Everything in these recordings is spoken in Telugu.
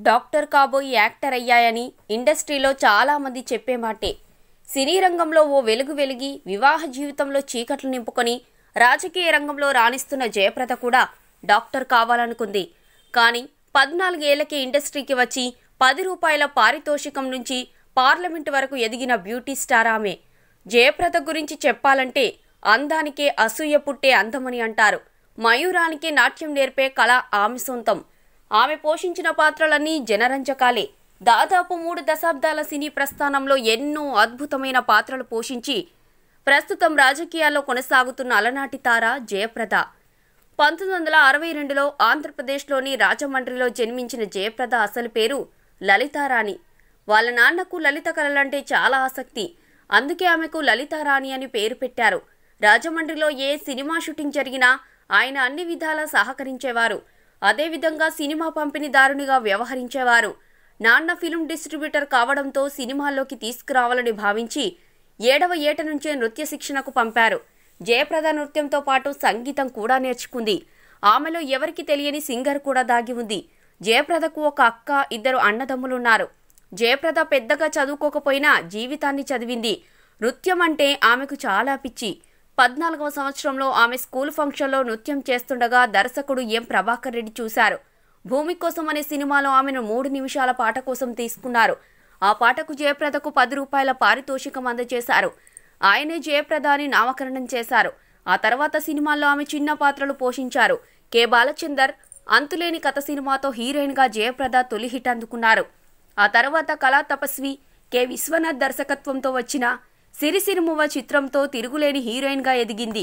డాక్టర్ కాబోయి యాక్టర్ అయ్యాయని ఇండస్ట్రీలో చాలా మంది చెప్పే మాటే సినీ రంగంలో ఓ వెలుగు వెలిగి వివాహ జీవితంలో చీకట్లు నింపుకొని రాజకీయ రంగంలో రాణిస్తున్న జయప్రద కూడా డాక్టర్ కావాలనుకుంది కానీ పద్నాలుగేళ్లకే ఇండస్ట్రీకి వచ్చి పది రూపాయల పారితోషికం నుంచి పార్లమెంట్ వరకు ఎదిగిన బ్యూటీ స్టార్ ఆమె జయప్రద గురించి చెప్పాలంటే అందానికే అసూయ పుట్టే అందమని అంటారు మయూరానికి నాట్యం నేర్పే కళ ఆమె సొంతం ఆమె పోషించిన పాత్రలన్నీ జనరంజకాలే దాదాపు మూడు దశాబ్దాల సినీ ప్రస్థానంలో ఎన్నో అద్భుతమైన పాత్రలు పోషించి ప్రస్తుతం రాజకీయాల్లో కొనసాగుతున్న అలనాటి తార జయప్రద పంతొమ్మిది వందల అరవై రెండులో ఆంధ్రప్రదేశ్లోని రాజమండ్రిలో జన్మించిన జయప్రద అసలు పేరు లలితారాణి వాళ్ళ నాన్నకు లలిత కళలంటే చాలా ఆసక్తి అందుకే ఆమెకు లలితారాణి అని పేరు పెట్టారు రాజమండ్రిలో ఏ సినిమా షూటింగ్ జరిగినా ఆయన అన్ని విధాలా సహకరించేవారు అదేవిధంగా సినిమా పంపిణీదారునిగా వ్యవహరించేవారు నాన్న ఫిల్మ్ డిస్ట్రిబ్యూటర్ కావడంతో సినిమాల్లోకి తీసుకురావాలని భావించి ఏడవ ఏట నుంచే నృత్య శిక్షణకు పంపారు జయప్రద నృత్యంతో పాటు సంగీతం కూడా నేర్చుకుంది ఆమెలో ఎవరికి తెలియని సింగర్ కూడా దాగి ఉంది జయప్రదకు ఒక అక్క ఇద్దరు అన్నదమ్ములున్నారు జయప్రద పెద్దగా చదువుకోకపోయినా జీవితాన్ని చదివింది నృత్యం అంటే ఆమెకు చాలా పిచ్చి పద్నాలుగవ సంవత్సరంలో ఆమె స్కూల్ ఫంక్షన్లో నృత్యం చేస్తుండగా దర్శకుడు ఎం ప్రభాకర్ రెడ్డి చూశారు భూమి కోసం అనే సినిమాలో ఆమెను మూడు నిమిషాల పాట కోసం తీసుకున్నారు ఆ పాటకు జయప్రదకు పది రూపాయల పారితోషికం అందజేశారు ఆయనే జయప్రద అని నామకరణం చేశారు ఆ తర్వాత సినిమాల్లో ఆమె చిన్న పాత్రలు పోషించారు కె బాలచందర్ అంతులేని కథ సినిమాతో హీరోయిన్గా జయప్రద తొలి హిట్ అందుకున్నారు ఆ తర్వాత కళా తపస్వి కె విశ్వనాథ్ దర్శకత్వంతో వచ్చిన సిరిసిరిమువ్వ చిత్రంతో తిరుగులేని హీరోయిన్గా ఎదిగింది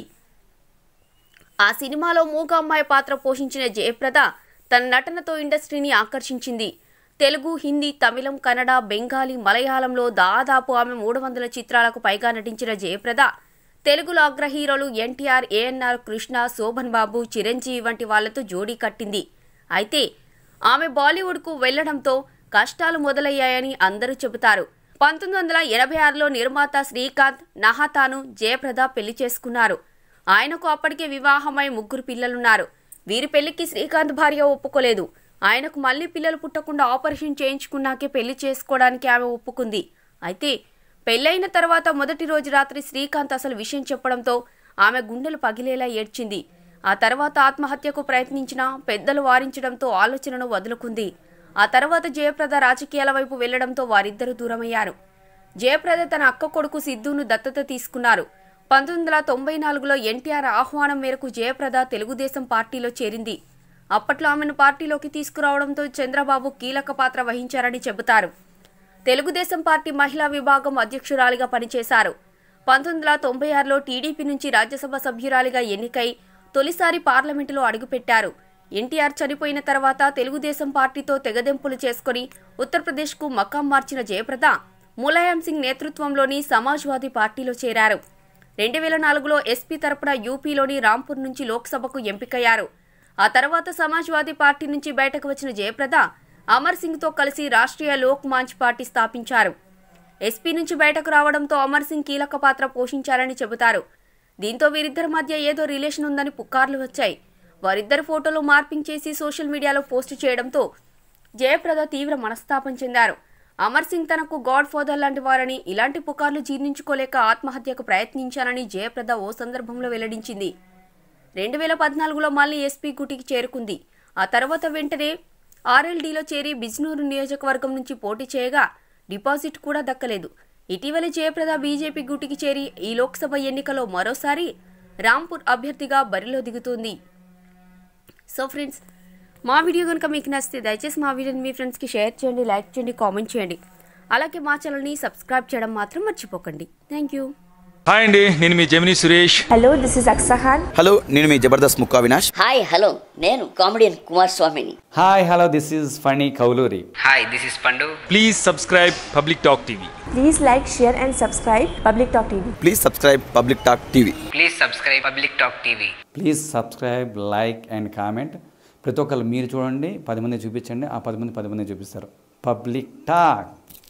ఆ సినిమాలో మూగ అమ్మాయి పాత్ర పోషించిన జయప్రద తన నటనతో ఇండస్ట్రీని ఆకర్షించింది తెలుగు హిందీ తమిళం కన్నడ బెంగాలీ మలయాళంలో దాదాపు ఆమె మూడు వందల చిత్రాలకు పైగా నటించిన జయప్రద తెలుగులో అగ్ర హీరోలు ఎన్టీఆర్ ఏఎన్ఆర్ కృష్ణ శోభన్ బాబు చిరంజీవి వంటి వాళ్లతో జోడీ కట్టింది అయితే ఆమె బాలీవుడ్కు వెళ్లడంతో కష్టాలు మొదలయ్యాయని అందరూ చెబుతారు పంతొమ్మిది వందల ఎనభై ఆరులో నిర్మాత శ్రీకాంత్ నహాతాను జయప్రద పెళ్లి చేసుకున్నారు ఆయనకు అప్పటికే వివాహమై ముగ్గురు పిల్లలున్నారు వీరి పెళ్లికి శ్రీకాంత్ భార్య ఒప్పుకోలేదు ఆయనకు మళ్లీ పిల్లలు పుట్టకుండా ఆపరేషన్ చేయించుకున్నాకే పెళ్లి చేసుకోవడానికి ఆమె ఒప్పుకుంది అయితే పెళ్లైన తర్వాత మొదటి రోజు రాత్రి శ్రీకాంత్ అసలు విషయం చెప్పడంతో ఆమె గుండెలు పగిలేలా ఏడ్చింది ఆ తర్వాత ఆత్మహత్యకు ప్రయత్నించినా పెద్దలు వారించడంతో ఆలోచనను వదులుకుంది ఆ తర్వాత జయప్రద రాజకీయాల వైపు వెళ్లడంతో వారిద్దరూ దూరమయ్యారు జయప్రద తన అక్క కొడుకు సిద్ధును దత్తత తీసుకున్నారు పంతొమ్మిది వందల తొంభై నాలుగులో ఎన్టీఆర్ ఆహ్వానం మేరకు జయప్రద తెలుగుదేశం పార్టీలో చేరింది అప్పట్లో ఆమెను పార్టీలోకి తీసుకురావడంతో చంద్రబాబు కీలక పాత్ర వహించారని చెబుతారు తెలుగుదేశం పార్టీ మహిళా విభాగం అధ్యక్షురాలిగా పనిచేశారు పంతొమ్మిది వందల తొంభై ఆరులో టీడీపీ నుంచి రాజ్యసభ సభ్యురాలిగా ఎన్నికై తొలిసారి పార్లమెంటులో అడుగుపెట్టారు ఎన్టీఆర్ చనిపోయిన తర్వాత తెలుగుదేశం పార్టీతో తెగదెంపులు చేసుకుని ఉత్తరప్రదేశ్కు మకాం మార్చిన జయప్రద ములాయం సింగ్ నేతృత్వంలోని సమాజ్వాదీ పార్టీలో చేరారు రెండు వేల నాలుగులో ఎస్పీ తరపున యూపీలోని రాంపూర్ నుంచి లోక్సభకు ఎంపికయ్యారు ఆ తర్వాత సమాజ్వాదీ పార్టీ నుంచి బయటకు వచ్చిన జయప్రద అమర్ సింగ్తో కలిసి రాష్ట్రీయ లోక్ మంచ్ పార్టీ స్థాపించారు ఎస్పీ నుంచి బయటకు రావడంతో అమర్ సింగ్ కీలక పాత్ర పోషించారని చెబుతారు దీంతో వీరిద్దరి మధ్య ఏదో రిలేషన్ ఉందని పుకార్లు వచ్చాయి వారిద్దరి ఫోటోలు మార్పింగ్ చేసి సోషల్ మీడియాలో పోస్టు చేయడంతో జయప్రద తీవ్ర మనస్తాపం చెందారు అమర్ సింగ్ తనకు గాడ్ ఫాదర్ లాంటి వారని ఇలాంటి పుకార్లు జీర్ణించుకోలేక ఆత్మహత్యకు ప్రయత్నించానని జయప్రద ఓ సందర్భంలో వెల్లడించింది రెండు వేల పద్నాలుగులో మళ్ళీ ఎస్పీ గుటికి చేరుకుంది ఆ తర్వాత వెంటనే ఆర్ఎల్డీలో చేరి బిజ్నూరు నియోజకవర్గం నుంచి పోటీ చేయగా డిపాజిట్ కూడా దక్కలేదు ఇటీవల జయప్రద బీజేపీ గుటికి చేరి ఈ లోక్సభ ఎన్నికలో మరోసారి రాంపూర్ అభ్యర్థిగా బరిలో దిగుతుంది సో ఫ్రెండ్స్ మా వీడియో కనుక మీకు నచ్చితే దయచేసి మా వీడియోని మీ ఫ్రెండ్స్కి షేర్ చేయండి లైక్ చేయండి కామెంట్ చేయండి అలాగే మా ఛానల్ని సబ్స్క్రైబ్ చేయడం మాత్రం మర్చిపోకండి థ్యాంక్ యూ హాయ్ అండి నేను మీ Gemini Suresh hello this is అక్సహాన్ హలో నేను మీ జబర్దస్త్ ముక్కా వినాష్ హాయ్ హలో నేను కామెడియన్ కుమార్ స్వామిని hi hello this is Phani Kowluri Hi, this is Pandu. Please subscribe Public Talk TV please like share and subscribe Public Talk TV please subscribe Public Talk TV Please subscribe Public Talk TV. Please subscribe like and comment ప్రతి ఒక్కరు మీరు చూడండి పది మంది చూపించండి ఆ పది మంది పది మంది చూపిస్తారు పబ్లిక్ టాక్